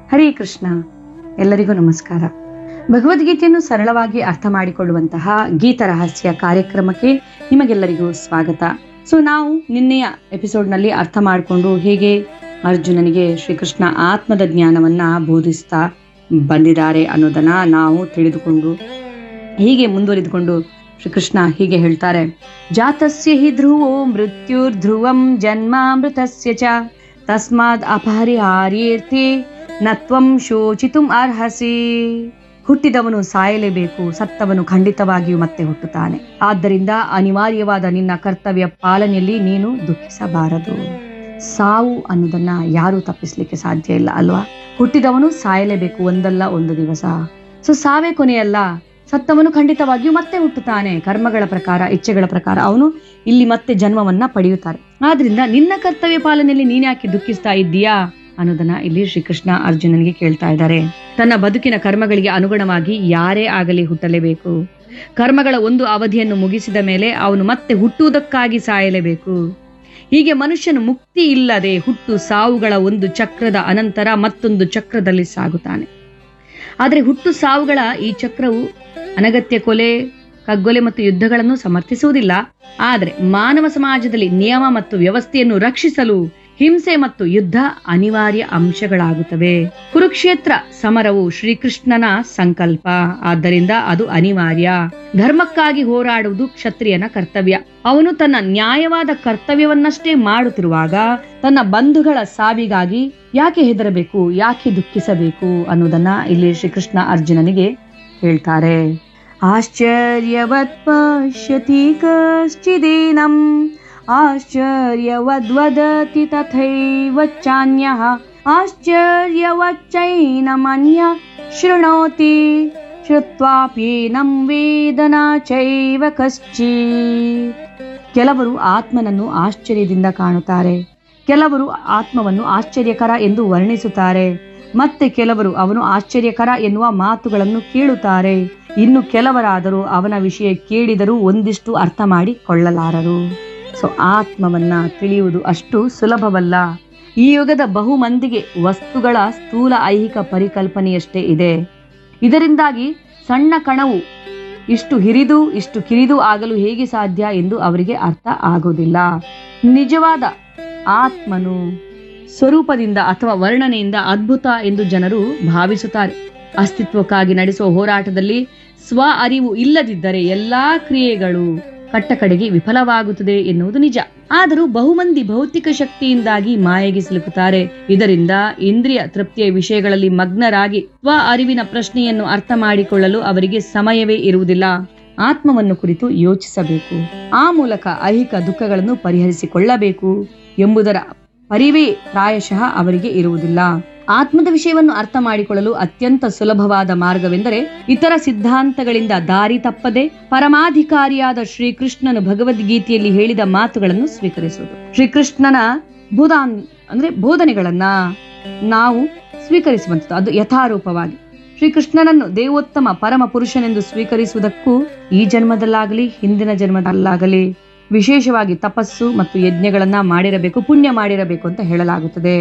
ಹರೇ ಕೃಷ್ಣ ಎಲ್ಲರಿಗೂ ನಮಸ್ಕಾರ ಭಗವದ್ಗೀತೆಯನ್ನು ಸರಳವಾಗಿ ಅರ್ಥ ಮಾಡಿಕೊಳ್ಳುವಂತಹ ಗೀತ ರಹಸ್ಯ ಕಾರ್ಯಕ್ರಮಕ್ಕೆ ನಿಮಗೆಲ್ಲರಿಗೂ ಸ್ವಾಗತ ಸೊ ನಾವು ನಿನ್ನೆಯ ಎಪಿಸೋಡ್ನಲ್ಲಿ ಅರ್ಥ ಮಾಡಿಕೊಂಡು ಹೇಗೆ ಅರ್ಜುನನಿಗೆ ಶ್ರೀಕೃಷ್ಣ ಆತ್ಮದ ಜ್ಞಾನವನ್ನ ಬೋಧಿಸ್ತಾ ಬಂದಿದ್ದಾರೆ ಅನ್ನೋದನ್ನ ನಾವು ತಿಳಿದುಕೊಂಡು ಹೀಗೆ ಮುಂದುವರಿದುಕೊಂಡು ಶ್ರೀಕೃಷ್ಣ ಹೀಗೆ ಹೇಳ್ತಾರೆ ಜಾತಸ್ಯ ಹಿ ಧ್ರುವೋ ಮೃತ್ಯುರ್ಧ್ರುವಂ ಜನ್ಮಾಮೃತಸ್ಯ ಚ ತಸ್ಮಾದ್ ಅಪಹರಿಹಾರ್ಯೇರ್ಥಿ ನತ್ವಂ ಶೋಚಿತುಂ ಅರ್ಹಸಿ ಹುಟ್ಟಿದವನು ಸಾಯಲೇಬೇಕು ಸತ್ತವನು ಖಂಡಿತವಾಗಿಯೂ ಮತ್ತೆ ಹುಟ್ಟುತ್ತಾನೆ ಆದ್ದರಿಂದ ಅನಿವಾರ್ಯವಾದ ನಿನ್ನ ಕರ್ತವ್ಯ ಪಾಲನೆಯಲ್ಲಿ ನೀನು ದುಃಖಿಸಬಾರದು ಸಾವು ಅನ್ನೋದನ್ನ ಯಾರೂ ತಪ್ಪಿಸ್ಲಿಕ್ಕೆ ಸಾಧ್ಯ ಇಲ್ಲ ಅಲ್ವಾ ಹುಟ್ಟಿದವನು ಸಾಯಲೇಬೇಕು ಒಂದಲ್ಲ ಒಂದು ದಿವಸ ಸೊ ಸಾವೇ ಕೊನೆಯಲ್ಲ ಸತ್ತವನು ಖಂಡಿತವಾಗಿಯೂ ಮತ್ತೆ ಹುಟ್ಟುತ್ತಾನೆ ಕರ್ಮಗಳ ಪ್ರಕಾರ ಇಚ್ಛೆಗಳ ಪ್ರಕಾರ ಅವನು ಇಲ್ಲಿ ಮತ್ತೆ ಜನ್ಮವನ್ನ ಪಡೆಯುತ್ತಾರೆ ಆದ್ರಿಂದ ನಿನ್ನ ಕರ್ತವ್ಯ ಪಾಲನೆಯಲ್ಲಿ ನೀನ್ ಯಾಕೆ ದುಃಖಿಸ್ತಾ ಇದ್ದೀಯಾ ಅನ್ನೋದನ್ನ ಇಲ್ಲಿ ಶ್ರೀಕೃಷ್ಣ ಅರ್ಜುನನಿಗೆ ಕೇಳ್ತಾ ಇದ್ದಾರೆ ತನ್ನ ಬದುಕಿನ ಕರ್ಮಗಳಿಗೆ ಅನುಗುಣವಾಗಿ ಯಾರೇ ಆಗಲಿ ಹುಟ್ಟಲೇಬೇಕು ಕರ್ಮಗಳ ಒಂದು ಅವಧಿಯನ್ನು ಮುಗಿಸಿದ ಮೇಲೆ ಅವನು ಮತ್ತೆ ಹುಟ್ಟುವುದಕ್ಕಾಗಿ ಸಾಯಲೇಬೇಕು ಹೀಗೆ ಮನುಷ್ಯನು ಮುಕ್ತಿ ಇಲ್ಲದೆ ಹುಟ್ಟು ಸಾವುಗಳ ಒಂದು ಚಕ್ರದ ಅನಂತರ ಮತ್ತೊಂದು ಚಕ್ರದಲ್ಲಿ ಸಾಗುತ್ತಾನೆ ಆದರೆ ಹುಟ್ಟು ಸಾವುಗಳ ಈ ಚಕ್ರವು ಅನಗತ್ಯ ಕೊಲೆ ಕಗ್ಗೊಲೆ ಮತ್ತು ಯುದ್ಧಗಳನ್ನು ಸಮರ್ಥಿಸುವುದಿಲ್ಲ ಆದರೆ ಮಾನವ ಸಮಾಜದಲ್ಲಿ ನಿಯಮ ಮತ್ತು ವ್ಯವಸ್ಥೆಯನ್ನು ರಕ್ಷಿಸಲು ಹಿಂಸೆ ಮತ್ತು ಯುದ್ಧ ಅನಿವಾರ್ಯ ಅಂಶಗಳಾಗುತ್ತವೆ ಕುರುಕ್ಷೇತ್ರ ಸಮರವು ಶ್ರೀಕೃಷ್ಣನ ಸಂಕಲ್ಪ ಆದ್ದರಿಂದ ಅದು ಅನಿವಾರ್ಯ ಧರ್ಮಕ್ಕಾಗಿ ಹೋರಾಡುವುದು ಕ್ಷತ್ರಿಯನ ಕರ್ತವ್ಯ ಅವನು ತನ್ನ ನ್ಯಾಯವಾದ ಕರ್ತವ್ಯವನ್ನಷ್ಟೇ ಮಾಡುತ್ತಿರುವಾಗ ತನ್ನ ಬಂಧುಗಳ ಸಾವಿಗಾಗಿ ಯಾಕೆ ಹೆದರಬೇಕು ಯಾಕೆ ದುಃಖಿಸಬೇಕು ಅನ್ನೋದನ್ನ ಇಲ್ಲಿ ಶ್ರೀಕೃಷ್ಣ ಅರ್ಜುನನಿಗೆ ಹೇಳ್ತಾರೆ ಆಶ್ಚರ್ಯವತ್ ಪಶ್ಯತಿ ಕಶ್ಚಿದೇನಂ ಆಶ್ಚರ್ಯವದ್ವದತಿ ತಥೈವ ಚಾನ್ಯಃ ಆಶ್ಚರ್ಯವಚ್ಚೈನಮನ್ಯ ಶೃಣೋತಿ ಶ್ರುತ್ವಾಪ್ಯೇನಂ ವೇದನ ಚೈವ ಕಶ್ಚಿತ್ ಕೆಲವರು ಆತ್ಮನನ್ನು ಆಶ್ಚರ್ಯದಿಂದ ಕಾಣುತ್ತಾರೆ ಕೆಲವರು ಆತ್ಮವನ್ನು ಆಶ್ಚರ್ಯಕರ ಎಂದು ವರ್ಣಿಸುತ್ತಾರೆ ಮತ್ತೆ ಕೆಲವರು ಅವನು ಆಶ್ಚರ್ಯಕರ ಎನ್ನುವ ಮಾತುಗಳನ್ನು ಕೇಳುತ್ತಾರೆ ಇನ್ನು ಕೆಲವರಾದರೂ ಅವನ ವಿಷಯ ಕೇಳಿದರೂ ಒಂದಿಷ್ಟು ಅರ್ಥ ಮಾಡಿಕೊಳ್ಳಲಾರರು ಸೊ ಆತ್ಮವನ್ನ ತಿಳಿಯುವುದು ಅಷ್ಟು ಸುಲಭವಲ್ಲ ಈ ಯುಗದ ಬಹು ಮಂದಿಗೆ ವಸ್ತುಗಳ ಸ್ಥೂಲ ಐಹಿಕ ಪರಿಕಲ್ಪನೆಯಷ್ಟೇ ಇದೆ ಇದರಿಂದಾಗಿ ಸಣ್ಣ ಕಣವು ಇಷ್ಟು ಹಿರಿದು ಇಷ್ಟು ಕಿರಿದು ಆಗಲು ಹೇಗೆ ಸಾಧ್ಯ ಎಂದು ಅವರಿಗೆ ಅರ್ಥ ಆಗುವುದಿಲ್ಲ ನಿಜವಾದ ಆತ್ಮನು ಸ್ವರೂಪದಿಂದ ಅಥವಾ ವರ್ಣನೆಯಿಂದ ಅದ್ಭುತ ಎಂದು ಜನರು ಭಾವಿಸುತ್ತಾರೆ ಅಸ್ತಿತ್ವಕ್ಕಾಗಿ ನಡೆಸುವ ಹೋರಾಟದಲ್ಲಿ ಸ್ವ ಅರಿವು ಇಲ್ಲದಿದ್ದರೆ ಎಲ್ಲಾ ಕ್ರಿಯೆಗಳು ಕಟ್ಟಕಡೆಗೆ ವಿಫಲವಾಗುತ್ತದೆ ಎನ್ನುವುದು ನಿಜ ಆದರೂ ಬಹುಮಂದಿ ಭೌತಿಕ ಶಕ್ತಿಯಿಂದಾಗಿ ಮಾಯೆಗೆ ಸಿಲುಕುತ್ತಾರೆ ಇದರಿಂದ ಇಂದ್ರಿಯ ತೃಪ್ತಿಯ ವಿಷಯಗಳಲ್ಲಿ ಮಗ್ನರಾಗಿ ಸ್ವ ಅರಿವಿನ ಪ್ರಶ್ನೆಯನ್ನು ಅರ್ಥ ಮಾಡಿಕೊಳ್ಳಲು ಅವರಿಗೆ ಸಮಯವೇ ಇರುವುದಿಲ್ಲ ಆತ್ಮವನ್ನು ಕುರಿತು ಯೋಚಿಸಬೇಕು ಆ ಮೂಲಕ ಐಹಿಕ ದುಃಖಗಳನ್ನು ಪರಿಹರಿಸಿಕೊಳ್ಳಬೇಕು ಎಂಬುದರ ಪರಿವೇ ಪ್ರಾಯಶಃ ಅವರಿಗೆ ಇರುವುದಿಲ್ಲ ಆತ್ಮದ ವಿಷಯವನ್ನು ಅರ್ಥ ಮಾಡಿಕೊಳ್ಳಲು ಅತ್ಯಂತ ಸುಲಭವಾದ ಮಾರ್ಗವೆಂದರೆ ಇತರ ಸಿದ್ಧಾಂತಗಳಿಂದ ದಾರಿ ತಪ್ಪದೆ ಪರಮಾಧಿಕಾರಿಯಾದ ಶ್ರೀಕೃಷ್ಣನು ಭಗವದ್ಗೀತೆಯಲ್ಲಿ ಹೇಳಿದ ಮಾತುಗಳನ್ನು ಸ್ವೀಕರಿಸುವುದು ಶ್ರೀಕೃಷ್ಣನ ಬೋಧಾನ್ ಅಂದ್ರೆ ಬೋಧನೆಗಳನ್ನ ನಾವು ಸ್ವೀಕರಿಸುವಂಥದ್ದು ಅದು ಯಥಾರೂಪವಾಗಿ ಶ್ರೀಕೃಷ್ಣನನ್ನು ದೇವೋತ್ತಮ ಪರಮ ಪುರುಷನೆಂದು ಸ್ವೀಕರಿಸುವುದಕ್ಕೂ ಈ ಜನ್ಮದಲ್ಲಾಗಲಿ ಹಿಂದಿನ ಜನ್ಮದಲ್ಲಾಗಲಿ ವಿಶೇಷವಾಗಿ ತಪಸ್ಸು ಮತ್ತು ಯಜ್ಞಗಳನ್ನ ಮಾಡಿರಬೇಕು ಪುಣ್ಯ ಮಾಡಿರಬೇಕು ಅಂತ ಹೇಳಲಾಗುತ್ತದೆ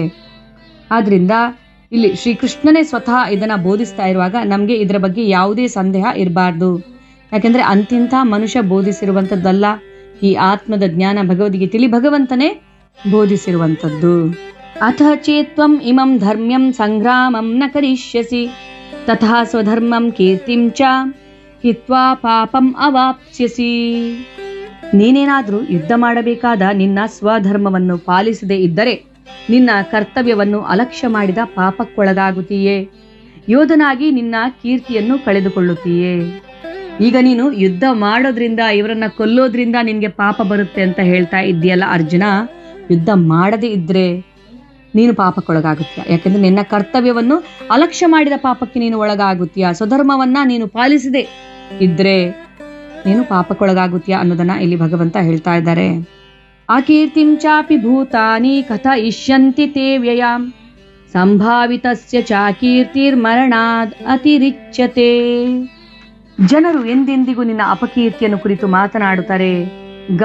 ಆದ್ರಿಂದ ಇಲ್ಲಿ ಶ್ರೀಕೃಷ್ಣನೇ ಸ್ವತಃ ಇದನ್ನ ಬೋಧಿಸ್ತಾ ಇರುವಾಗ ನಮಗೆ ಇದರ ಬಗ್ಗೆ ಯಾವುದೇ ಸಂದೇಹ ಇರಬಾರ್ದು ಯಾಕೆಂದ್ರೆ ಅಂತಿಂತ ಮನುಷ್ಯ ಬೋಧಿಸಿರುವಂತದ್ದಲ್ಲ ಈ ಆತ್ಮದ ಜ್ಞಾನ ಭಗವದ್ಗೀತೆಯಲ್ಲಿ ಭಗವಂತನೇ ಬೋಧಿಸಿರುವಂತದ್ದು ಅಥ ಚೇತ್ವಂ ಇಮಂ ಧರ್ಮ್ಯಂ ಸಂಗ್ರಾಮಂ ನ ಕರಿಷ್ಯಸಿ ತಥಾ ಸ್ವಧರ್ಮಂ ಕೀರ್ತಿಂ ಚ ಹಿತ್ವಾ ಪಾಪಂ ಅವಾಪ್ಸ್ಯಸಿ ನೀನೇನಾದ್ರೂ ಯುದ್ಧ ಮಾಡಬೇಕಾದ ನಿನ್ನ ಸ್ವಧರ್ಮವನ್ನು ಪಾಲಿಸದೇ ಇದ್ದರೆ ನಿನ್ನ ಕರ್ತವ್ಯವನ್ನು ಅಲಕ್ಷ್ಯ ಮಾಡಿದ ಪಾಪಕ್ಕೊಳಗಾಗುತ್ತೀಯೇ ಯೋಧನಾಗಿ ನಿನ್ನ ಕೀರ್ತಿಯನ್ನು ಕಳೆದುಕೊಳ್ಳುತ್ತೀಯೇ ಈಗ ನೀನು ಯುದ್ಧ ಮಾಡೋದ್ರಿಂದ ಇವರನ್ನ ಕೊಲ್ಲೋದ್ರಿಂದ ನಿನ್ಗೆ ಪಾಪ ಬರುತ್ತೆ ಅಂತ ಹೇಳ್ತಾ ಇದ್ದೀಯಲ್ಲ ಅರ್ಜುನ ಯುದ್ಧ ಮಾಡದೇ ಇದ್ರೆ ನೀನು ಪಾಪಕ್ಕೊಳಗಾಗುತ್ತೀಯ ಯಾಕಂದ್ರೆ ನಿನ್ನ ಕರ್ತವ್ಯವನ್ನು ಅಲಕ್ಷ್ಯ ಮಾಡಿದ ಪಾಪಕ್ಕೆ ನೀನು ಒಳಗಾಗುತ್ತೀಯ ಸ್ವಧರ್ಮವನ್ನ ನೀನು ಪಾಲಿಸದೆ ಇದ್ರೆ ನೀನು ಪಾಪಕ್ಕೊಳಗಾಗುತ್ತೀಯ ಅನ್ನೋದನ್ನ ಇಲ್ಲಿ ಭಗವಂತ ಹೇಳ್ತಾ ಇದ್ದಾರೆ ಅಕೀರ್ತಿಂ ಚಾಪಿ ಭೂತಾನಿ ಕಥ ಇಷ್ಯಂತಿ ತೇ ವ್ಯಯಾಂ ಸಂಭಾವಿತಸ್ಯ ಚಾಕೀರ್ತಿರ್ಮರಣಾದ್ ಅತಿರಿಚ್ಯತೆ ಜನರು ಎಂದೆಂದಿಗೂ ನಿನ್ನ ಅಪಕೀರ್ತಿಯನ್ನು ಕುರಿತು ಮಾತನಾಡುತ್ತಾರೆ